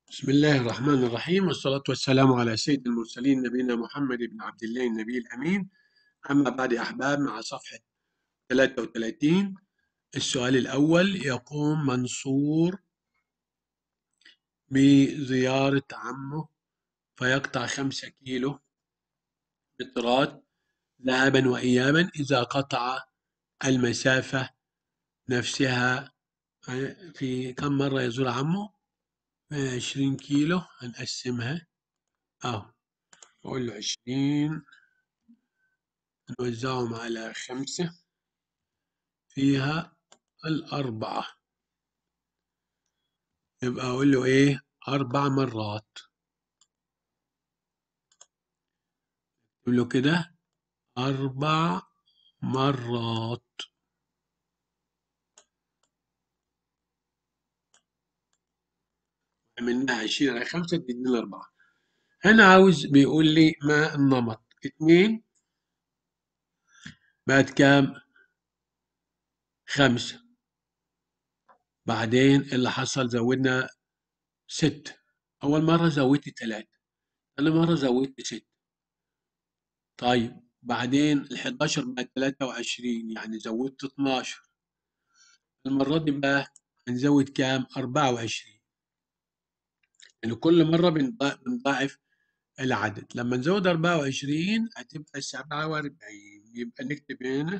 بسم الله الرحمن الرحيم والصلاة والسلام على سيد المرسلين نبينا محمد بن عبد الله النبي الأمين أما بعد يا أحباب مع صفحة 33 السؤال الأول يقوم منصور بزيارة عمه فيقطع خمسة كيلو مترات ذهابا وإيابا إذا قطع المسافة نفسها في كم مرة يزور عمه؟ عشرين كيلو هنقسمها أهو أقول له عشرين نوزعهم على خمسة فيها الأربعة يبقى أقول له إيه أربع مرات أقول له كده أربع مرات عملناها عشرين على خمسة تدينا أربعة هنا عاوز بيقول لي ما النمط اتنين بعد كام خمسة بعدين اللي حصل زودنا ستة أول مرة زودت تلاتة ثاني مرة زودت ستة طيب بعدين الحداشر بقى تلاتة وعشرين يعني زودت اتناشر المرة دي بقى هنزود كام أربعة وعشرين يعني كل مرة بنضا- بنضاعف العدد لما نزود أربعة وعشرين هتبقى سبعة وأربعين يبقى نكتب هنا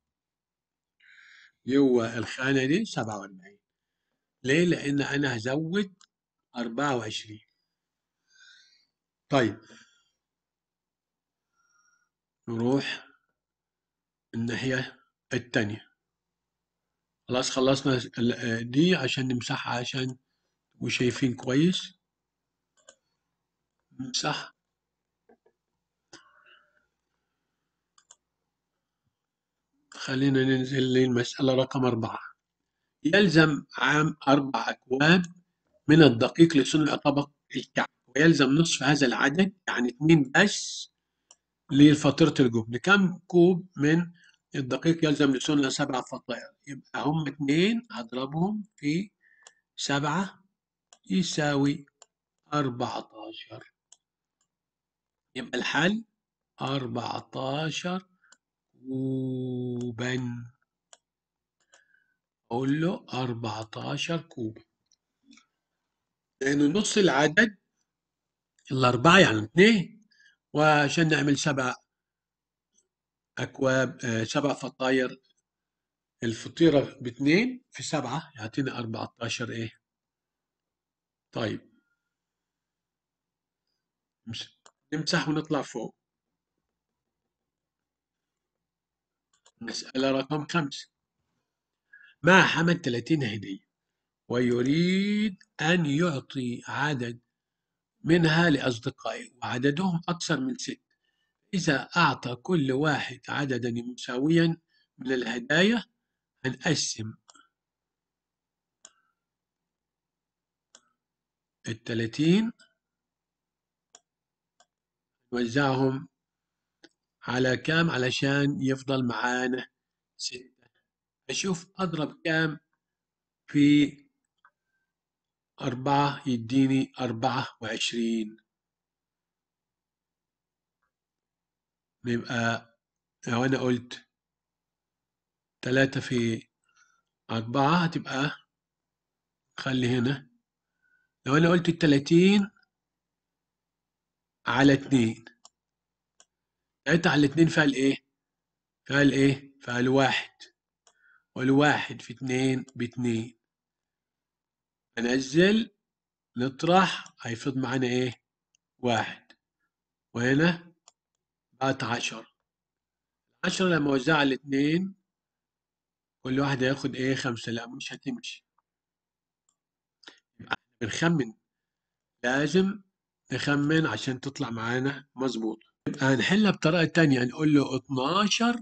جوه الخانة دي سبعة وأربعين ليه؟ لأن أنا هزود أربعة وعشرين طيب نروح الناحية التانية خلاص خلصنا ال- دي عشان نمسحها عشان وشايفين كويس نمسح خلينا ننزل للمسألة رقم أربعة يلزم عام أربع أكواب من الدقيق لصنع طبق الكعك ويلزم نصف هذا العدد يعني اتنين بس لفطيرة الجبن كم كوب من الدقيق يلزم لصنع سبع فطائر يبقى هم اتنين هضربهم في سبعة يساوي أربعتاشر يبقى الحل أربعتاشر كوبا أقول له أربعتاشر كوب لأن نص العدد الأربعة يعني اتنين وعشان نعمل سبع أكواب آه، سبع فطاير الفطيرة باتنين في سبعة يعطينا أربعتاشر إيه طيب نمس- نمسح ونطلع فوق مسألة رقم خمسة مع حمد 30 هدية ويريد أن يعطي عدد منها لأصدقائه وعددهم أكثر من ست إذا أعطى كل واحد عددا مساويا من الهدايا هنقسم التلاتين نوزعهم على كام علشان يفضل معانا ستة أشوف أضرب كام في أربعة يديني أربعة وعشرين يبقى لو أنا قلت تلاتة في أربعة هتبقى خلي هنا لو أنا قلت التلاتين على اتنين تلاتة على اتنين فيها الإيه؟ فيها الإيه؟ فيها الواحد والواحد في اتنين باتنين ننزل نطرح هيفضل معانا إيه؟ واحد وهنا بقت عشرة عشرة لما أوزعها على اتنين كل واحد هياخد إيه؟ خمسة لا مش هتمشي يبقى إحنا بنخمن لازم نخمن عشان تطلع معانا مظبوط يبقى هنحلها بطريقة تانية نقول له 12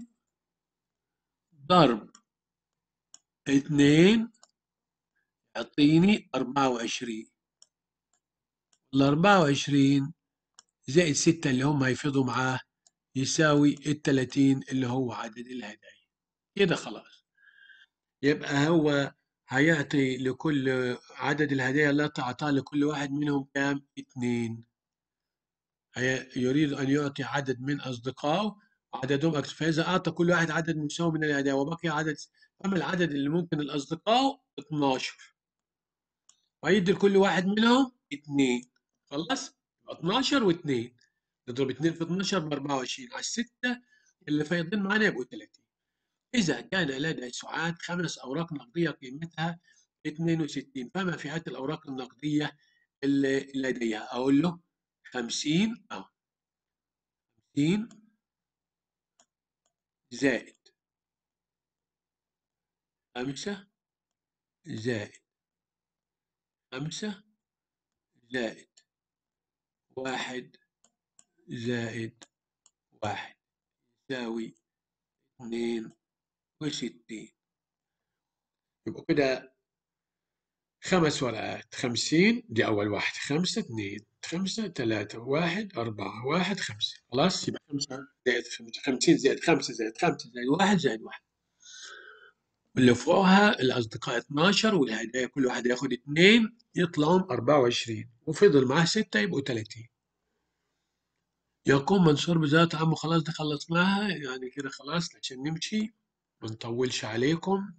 ضرب اتنين يعطيني أربعة وعشرين الأربعة وعشرين زائد ستة اللي هم هيفيضوا معاه يساوي التلاتين اللي هو عدد الهدايا كده خلاص يبقى هو هيعطي لكل عدد الهدايا التي أعطاها لكل واحد منهم كام؟ اثنين هي يريد أن يعطي عدد من أصدقائه عددهم أكثر فإذا أعطى كل واحد عدد مساوي من الهدايا وبقي عدد أما العدد اللي ممكن الأصدقاء 12 ويدي لكل واحد منهم اثنين خلاص 12 و2 نضرب 2 في 12 ب 24 على الستة اللي فايضين معانا يبقوا 30 إذا كان لدى سعاد خمس أوراق نقدية قيمتها 62 فما فئات الأوراق النقدية اللي لديها أقول له 50 أهو 50 زائد 5 زائد خمسة زائد واحد زائد واحد يساوي اثنين وستين يبقى كده خمس ورقات خمسين دي أول واحدة خمسة اثنين خمسة ثلاثة واحد أربعة واحد خمسة خلاص يبقى خمسة زائد خمسة خمسين زائد خمسة زائد خمسة زائد واحد زائد واحد اللي فوقها الأصدقاء 12 والهدايا كل واحد ياخد اتنين يطلعوا 24 وفضل معاه ستة يبقوا 30 يقوم منصور بذات عمه خلاص دي خلصناها يعني كده خلاص عشان نمشي ما نطولش عليكم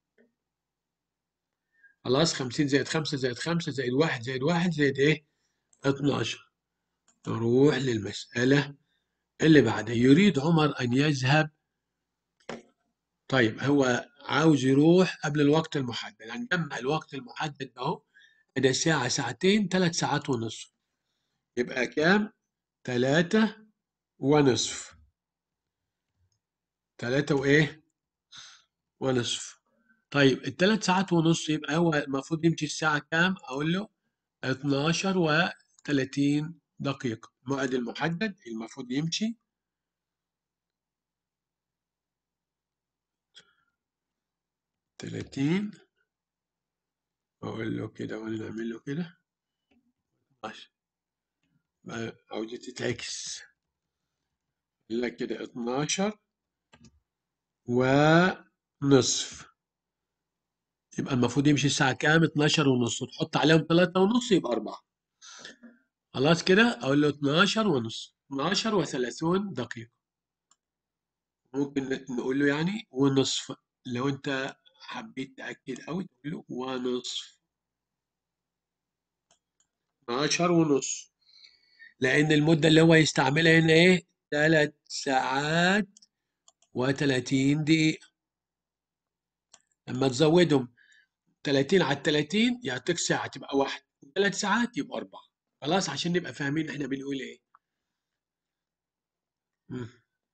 خلاص 50 زائد 5 زائد 5 زائد 1 زائد 1 زائد ايه 12 نروح للمسألة اللي بعدها يريد عمر أن يذهب طيب هو عاوز يروح قبل الوقت المحدد هنجمع الوقت المحدد اهو ده ساعة ساعتين ثلاث ساعات ونصف يبقى كام؟ ثلاثة ونصف ثلاثة وإيه؟ ونصف طيب الثلاث ساعات ونص يبقى هو المفروض يمشي الساعة كام؟ أقول له 12 و 30 دقيقة الموعد المحدد المفروض يمشي تلاتين أقول له كده وأنا نعمل له كده ماشي عاوزة تتعكس لا كده اتناشر ونصف يبقى المفروض يمشي الساعة كام؟ 12 ونص وتحط عليهم 3 ونص يبقى 4 خلاص كده أقول له 12 ونص 12 و30 دقيقة ممكن نقول له يعني ونصف لو أنت حبيت تأكد أوي تقول له ونصف 12 ونص لأن المدة اللي هو يستعملها هنا إيه؟ ثلاث ساعات و30 دقيقة لما تزودهم 30 على 30 يعطيك ساعة تبقى واحد ثلاث ساعات يبقى أربعة خلاص عشان نبقى فاهمين إحنا بنقول إيه مم.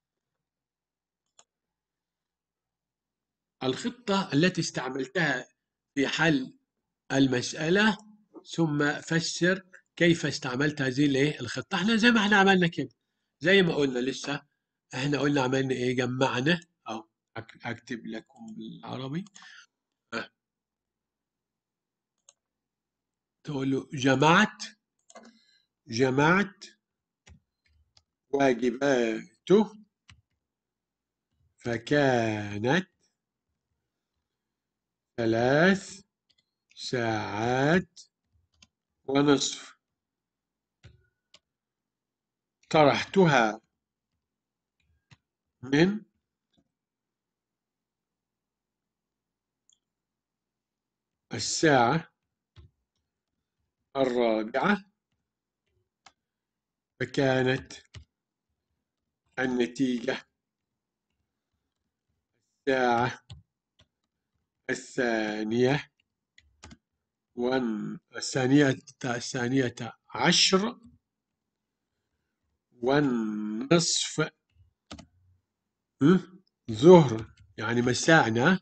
الخطة التي استعملتها في حل المسألة ثم فسر كيف استعملت هذه الايه الخطة احنا زي ما احنا عملنا كده زي ما قلنا لسه احنا قلنا عملنا ايه جمعنا او اكتب لكم بالعربي اه. تقول له جمعت جمعت واجباته فكانت ثلاث ساعات ونصف طرحتها من الساعة الرابعة فكانت النتيجة الساعة الثانية والثانية الثانية عشر والنصف ظهر يعني مساءنا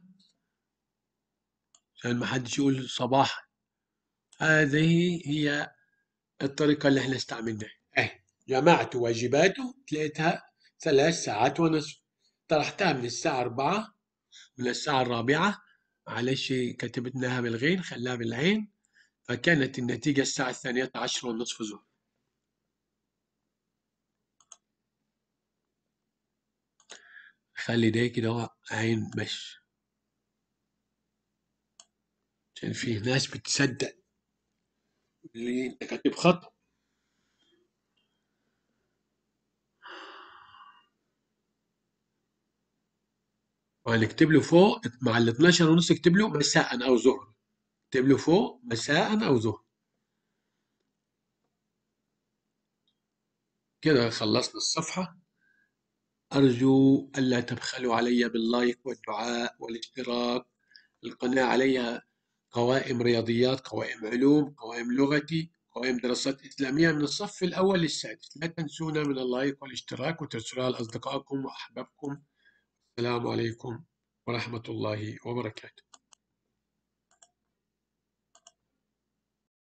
عشان ما حدش يقول صباح هذه هي الطريقة اللي احنا استعملناها اه جمعت واجباته لقيتها ثلاث ساعات ونصف طرحتها من الساعة أربعة من الساعة الرابعة معلش كتبتناها بالغين خلاها بالعين فكانت النتيجة الساعة الثانية عشر والنصف ظهر خلي ده كده هو عين مش عشان في ناس بتصدق اللي انت كاتب خطأ وهنكتب له فوق مع ال 12 ونص اكتب له مساء او ظهر اكتب له فوق مساء او ظهر كده خلصنا الصفحة أرجو ألا تبخلوا علي باللايك والدعاء والاشتراك القناة عليها قوائم رياضيات قوائم علوم قوائم لغتي قوائم دراسات إسلامية من الصف الأول للسادس لا تنسونا من اللايك والاشتراك وترسلوها لأصدقائكم وأحبابكم السلام عليكم ورحمة الله وبركاته